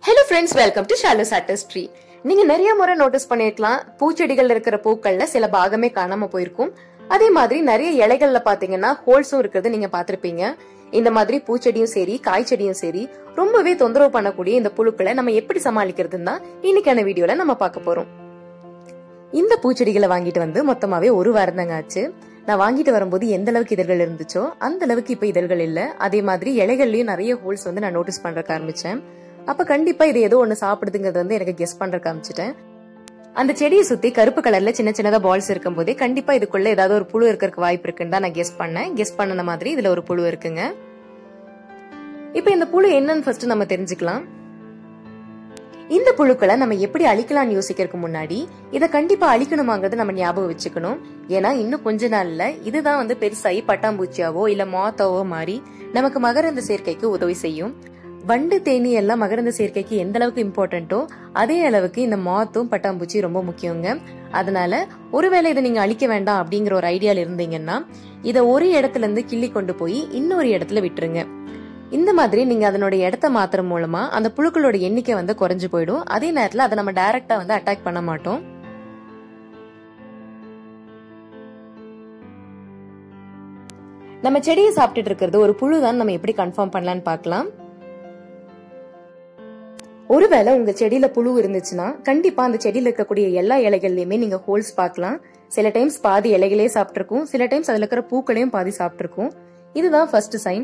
hello friends welcome to ஷாலோ சாட்டஸ்ட்ரி நீங்க நிறைய முறை நோட்டீஸ் பண்ணிருக்கலாம் பூச்செடிகள் இருக்கிற பூக்கள்ல சில பாகமே காணாம போயிருக்கும் அதே மாதிரி நிறைய இலைகள்ல பாத்தீங்கன்னா ஹோல்ஸும் இருக்கிறது நீங்க பாத்திருப்பீங்க இந்த மாதிரி பூச்செடியும் சரி காய்ச்செடியும் சரி ரொம்பவே தொந்தரவு பண்ணக்கூடிய இந்த புழுக்களை நம்ம எப்படி சமாளிக்கிறதுன்னு தான் இன்னைக்கான வீடியோல நம்ம பார்க்க போறோம் இந்த பூச்செடிகளை வாங்கிட்டு வந்து மொத்தமாவே ஒரு வாரம் தாங்க ஆச்சு நான் வாங்கிட்டு வரும்போது எந்த அளவுக்கு இதழ்கள் இருந்துச்சோ அந்த அளவுக்கு இப்ப இதழ்கள் இல்ல அதே மாதிரி இலைகள்லயும் நிறைய ஹோல்ஸ் வந்து நான் நோட்டீஸ் பண்றதுக்கு ஆரம்பிச்சேன் அப்ப கண்டிப்பா இது ஏதோ ஒண்ணு சாப்பிடுதுங்கிறது வந்து எனக்கு கெஸ் பண்றதுக்கு ஆரம்பிச்சிட்டேன் அந்த செடியை சுத்தி கருப்பு கலர்ல சின்ன சின்னதா பால்ஸ் இருக்கும் போதே கண்டிப்பா இதுக்குள்ள ஏதாவது ஒரு புழு இருக்கிறதுக்கு வாய்ப்பு இருக்குன்னு தான் நான் கெஸ் பண்ணேன் கெஸ் பண்ணன மாதிரி இதுல ஒரு புழு இருக்குங்க இப்ப இந்த புழு என்னன்னு ஃபர்ஸ்ட் நம்ம தெரிஞ்சுக்கலாம் இந்த புழுக்களை நம்ம எப்படி அழிக்கலாம்னு யோசிக்கிறதுக்கு முன்னாடி இதை கண்டிப்பா அழிக்கணுமாங்கிறது நம்ம ஞாபகம் வச்சுக்கணும் ஏன்னா இன்னும் கொஞ்ச நாள்ல இதுதான் வந்து பெருசாகி பட்டாம்பூச்சியாவோ இல்ல மாத்தாவோ மாறி நமக்கு மகரந்த சேர்க்கைக்கு உதவி செய்யும் வண்டு தேனி எல்லாம் மகரந்த சேர்க்கைக்கு எந்த அளவுக்கு இம்பார்ட்டன்ட்டோ அதே அளவுக்கு இந்த மாத்தும் பட்டாம்பூச்சி ரொம்ப முக்கியங்க அதனால ஒருவேளை இதை நீங்க அழிக்க வேண்டாம் அப்படிங்கிற ஒரு ஐடியால இருந்தீங்கன்னா இதை ஒரு இடத்துல இருந்து கிள்ளி கொண்டு போய் இன்னொரு இடத்துல விட்டுருங்க இந்த மாதிரி நீங்க அதனோட இடத்த மாத்துற மூலமா அந்த புழுக்களோட எண்ணிக்கை வந்து குறைஞ்சு போயிடும் அதே நேரத்துல அதை நம்ம டைரக்டா வந்து அட்டாக் பண்ண மாட்டோம் நம்ம செடியை சாப்பிட்டுட்டு இருக்கிறது ஒரு புழு தான் நம்ம எப்படி கன்ஃபார்ம் பண்ணலாம்னு பார்க்கலாம் ஒருவேளை உங்க செடியில புழு இருந்துச்சுன்னா கண்டிப்பா அந்த செடியில இருக்கக்கூடிய எல்லா இலைகள்லயுமே நீங்க ஹோல்ஸ் பார்க்கலாம் சில டைம்ஸ் பாதி இலைகளே சாப்பிட்டிருக்கும் சில டைம்ஸ் அதுல இருக்கிற பூக்களையும் பாதி சாப்பிட்டிருக்கும் இதுதான் ஃபர்ஸ்ட் சைன்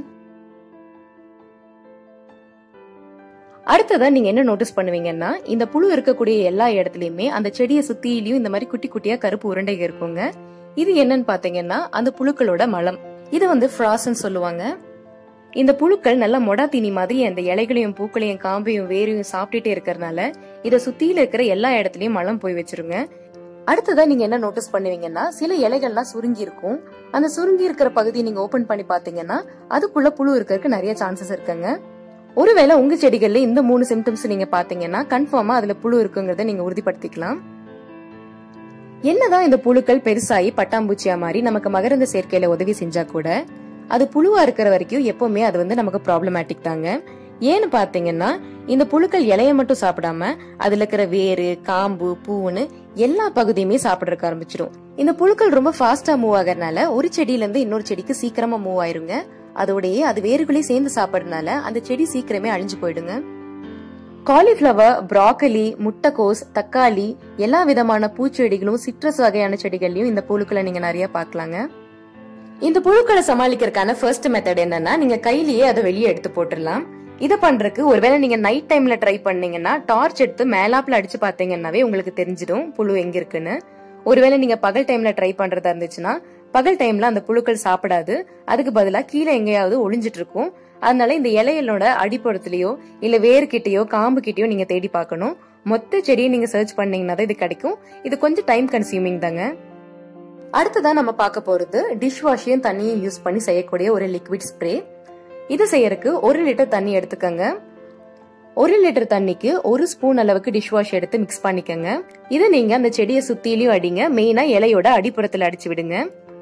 அடுத்ததா நீங்க என்ன நோட்டீஸ் பண்ணுவீங்கன்னா இந்த புழு இருக்கக்கூடிய எல்லா இடத்துலயுமே அந்த செடியை சுத்தியிலயும் இந்த மாதிரி குட்டி குட்டியா கருப்பு உருண்டைகள் இருக்குங்க இது என்னன்னு பாத்தீங்கன்னா அந்த புழுக்களோட மலம் இது வந்து ஃப்ராஸ்ன்னு சொல்லுவாங்க இந்த புழுக்கள் நல்ல மொடா தீனி மாதிரி அந்த இலைகளையும் பூக்களையும் காம்பையும் வேரையும் சாப்பிட்டுட்டே இருக்கறனால இதை சுத்தியில இருக்கிற எல்லா இடத்துலயும் மலம் போய் வச்சிருங்க அடுத்ததா நீங்க என்ன நோட்டீஸ் பண்ணுவீங்கன்னா சில இலைகள்லாம் சுருங்கி இருக்கும் அந்த சுருங்கி இருக்கிற பகுதியை நீங்க ஓபன் பண்ணி பாத்தீங்கன்னா அதுக்குள்ள புழு இருக்கிறதுக்கு நிறைய சான்சஸ் இருக்குங்க ஒருவேளை உங்க செடிகள்ல இந்த மூணு சிம்டம்ஸ் நீங்க பாத்தீங்கன்னா கன்ஃபார்மா அதுல புழு இருக்குங்கிறத நீங்க உறுதிப்படுத்திக்கலாம் என்னதான் இந்த புழுக்கள் பெருசாகி பட்டாம்பூச்சியா மாதிரி நமக்கு மகரந்த சேர்க்கையில உதவி செஞ்சா கூட அது புழுவா இருக்கிற வரைக்கும் எப்பவுமே அது வந்து நமக்கு ப்ராப்ளமேட்டிக் தாங்க ஏன்னு பாத்தீங்கன்னா இந்த புழுக்கள் இலைய மட்டும் சாப்பிடாம அதுல இருக்கிற வேரு காம்பு பூவுன்னு எல்லா பகுதியுமே சாப்பிடறதுக்கு ஆரம்பிச்சிடும் இந்த புழுக்கள் ரொம்ப ஃபாஸ்டா மூவ் ஆகறதுனால ஒரு செடியில இருந்து இன்னொரு செடிக்கு சீக்கிரமா மூவ் ஆயிருங்க அதோடயே அது வேர்களையும் சேர்ந்து சாப்பிடறதுனால அந்த செடி சீக்கிரமே அழிஞ்சு போயிடுங்க காலிஃபிளவர் ப்ராக்கலி முட்டைக்கோஸ் தக்காளி எல்லா விதமான பூச்செடிகளும் சிட்ரஸ் வகையான செடிகள்லயும் இந்த புழுக்களை நீங்க நிறைய பாக்கலாங்க இந்த புழுக்களை சமாளிக்கிறதுக்கான ஃபர்ஸ்ட் மெத்தட் என்னன்னா நீங்க கையிலேயே அதை வெளியே எடுத்து போட்டுடலாம் இதை பண்றதுக்கு ஒருவேளை நீங்க நைட் டைம்ல ட்ரை பண்ணீங்கன்னா டார்ச் எடுத்து மேலாப்ல அடிச்சு பாத்தீங்கன்னாவே உங்களுக்கு தெரிஞ்சிடும் புழு எங்க இருக்குன்னு ஒருவேளை நீங்க பகல் டைம்ல ட்ரை பண்றதா இருந்துச்சுன்னா பகல் டைம்ல அந்த புழுக்கள் சாப்பிடாது அதுக்கு பதிலா கீழே எங்கேயாவது ஒளிஞ்சிட்டு இருக்கும் அதனால இந்த இலைகளோட அடிப்புறத்துலயோ இல்ல வேறு கிட்டயோ காம்பு கிட்டயோ நீங்க தேடி பார்க்கணும் மொத்த செடியை நீங்க சர்ச் பண்ணீங்கன்னா தான் இது கிடைக்கும் இது கொஞ்சம் டைம் கன்சியூமிங் தாங்க அடுத்ததா நம்ம பார்க்க போறது டிஷ் வாஷையும் தண்ணியும் யூஸ் பண்ணி செய்யக்கூடிய ஒரு லிக்விட் ஸ்ப்ரே இது செய்யறதுக்கு ஒரு லிட்டர் தண்ணி எடுத்துக்கங்க ஒரு லிட்டர் தண்ணிக்கு ஒரு ஸ்பூன் அளவுக்கு டிஷ் வாஷ் எடுத்து மிக்ஸ் பண்ணிக்கங்க இதை நீங்க அந்த செடியை சுத்திலையும் அடிங்க மெயினா இலையோட அடிப்புறத்துல அடிச்சு விடுங்க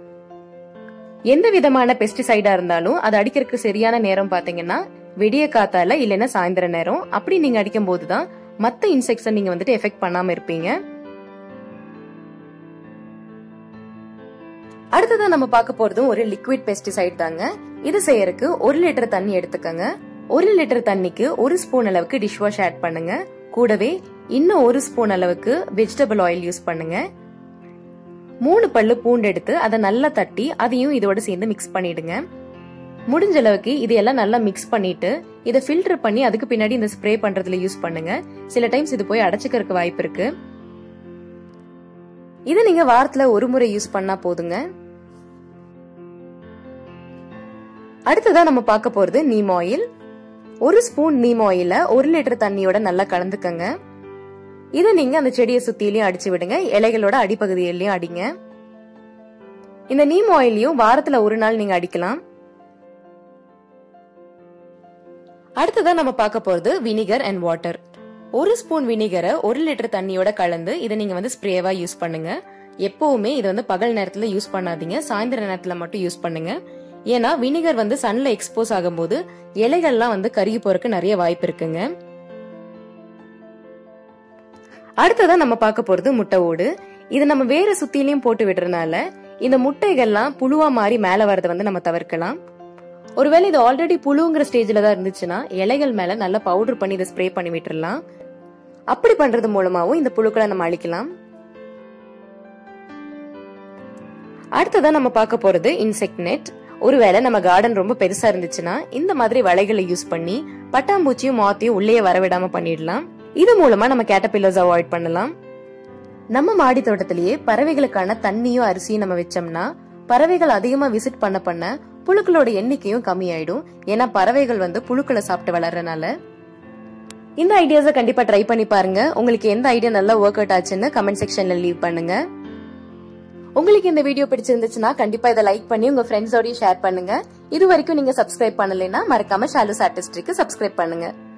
எந்த விதமான பெஸ்டிசைடா இருந்தாலும் அது அடிக்கிறதுக்கு சரியான நேரம் பாத்தீங்கன்னா விடிய காத்தால இல்லைன்னா சாயந்தர நேரம் அப்படி நீங்க அடிக்கும் போதுதான் மத்த இன்செக்ட்ஸை நீங்க வந்துட்டு எஃபெக்ட் பண்ணாம இருப்பீங்க அடுத்ததா நம்ம பார்க்க போறதும் ஒரு லிக்விட் பெஸ்டிசைட் தாங்க இது செய்யறதுக்கு ஒரு லிட்டர் தண்ணி எடுத்துக்கங்க ஒரு லிட்டர் தண்ணிக்கு ஒரு ஸ்பூன் அளவுக்கு டிஷ் வாஷ் ஆட் பண்ணுங்க கூடவே இன்னும் ஒரு ஸ்பூன் அளவுக்கு வெஜிடபிள் ஆயில் யூஸ் பண்ணுங்க மூணு பல்லு பூண்டு எடுத்து அதை நல்லா தட்டி அதையும் இதோட சேர்ந்து மிக்ஸ் பண்ணிடுங்க முடிஞ்ச அளவுக்கு இதையெல்லாம் நல்லா மிக்ஸ் பண்ணிட்டு இதை ஃபில்டர் பண்ணி அதுக்கு பின்னாடி இந்த ஸ்ப்ரே பண்றதுல யூஸ் பண்ணுங்க சில டைம்ஸ் இது போய் அடைச்சுக்கிறதுக்கு வாய்ப்பு இருக்கு இதை நீங்க வாரத்துல ஒரு முறை யூஸ் பண்ணா போதுங்க அடுத்ததா நம்ம பார்க்க போறது நீம் ஆயில் ஒரு ஸ்பூன் நீம் ஆயில ஒரு லிட்டர் தண்ணியோட நல்லா கலந்துக்கங்க இதை நீங்க அந்த செடியை சுத்திலையும் அடிச்சு விடுங்க இலைகளோட அடிப்பகுதியிலையும் அடிங்க இந்த நீம் ஆயிலையும் வாரத்துல ஒரு நாள் நீங்க அடிக்கலாம் அடுத்ததா நம்ம பார்க்க போறது வினிகர் அண்ட் வாட்டர் ஒரு ஸ்பூன் வினிகரை ஒரு லிட்டர் தண்ணியோட கலந்து இதை நீங்க வந்து ஸ்ப்ரேவா யூஸ் பண்ணுங்க எப்பவுமே இது வந்து பகல் நேரத்துல யூஸ் பண்ணாதீங்க சாயந்தர நேரத்துல மட்டும் யூஸ் பண்ணுங்க ஏன்னா வினிகர் வந்து சன்ல எக்ஸ்போஸ் ஆகும்போது இலைகள்லாம் வந்து கருகி போறதுக்கு நிறைய வாய்ப்பு இருக்குங்க அடுத்ததா நம்ம பார்க்க போறது முட்டை ஓடு இது நம்ம வேற சுத்திலையும் போட்டு விடுறதுனால இந்த முட்டைகள்லாம் புழுவா மாறி மேல வரதை வந்து நம்ம தவிர்க்கலாம் ஒருவேளை இது ஆல்ரெடி புழுங்கிற ஸ்டேஜ்ல தான் இருந்துச்சுன்னா இலைகள் மேல நல்லா பவுடர் பண்ணி இதை ஸ்ப்ரே பண்ணி விட்டுறலாம் அப்படி பண்றது மூலமாவும் இந்த புழுக்களை நம்ம அழிக்கலாம் அடுத்ததா நம்ம பார்க்க போறது இன்செக்ட் நெட் ஒருவேளை நம்ம கார்டன் ரொம்ப பெருசா இருந்துச்சுன்னா இந்த மாதிரி வலைகளை யூஸ் பண்ணி பட்டாம்பூச்சியும் மாத்தியும் உள்ளே வரவிடாம பண்ணிடலாம் இது மூலமா நம்ம கேட்டபில்லர்ஸ் அவாய்ட் பண்ணலாம் நம்ம மாடி தோட்டத்திலேயே பறவைகளுக்கான தண்ணியும் அரிசியும் நம்ம வச்சோம்னா பறவைகள் அதிகமா விசிட் பண்ண பண்ண புழுக்களோட எண்ணிக்கையும் கம்மியாயிடும் ஏன்னா பறவைகள் வந்து புழுக்களை சாப்பிட்டு வளர்றனால இந்த ஐடியாஸை கண்டிப்பா ட்ரை பண்ணி பாருங்க உங்களுக்கு எந்த ஐடியா நல்லா ஒர்க் அவுட் ஆச்சுன்னு கமெண்ட் செக்ஷன்ல லீவ் பண்ணுங்க உங்களுக்கு இந்த வீடியோ பிடிச்சிருந்துச்சுன்னா கண்டிப்பா இதை லைக் பண்ணி உங்க ஃப்ரெண்ட்ஸோடய ஷேர் பண்ணுங்க இது வரைக்கும் நீங்க சப்ஸ்கிரைப் பண்ணலைன்னா மறக்காம ஷாலு சாட்டிஸ்ட்ரிக்கு சப்ஸ்கிரைப் பண்ணுங்க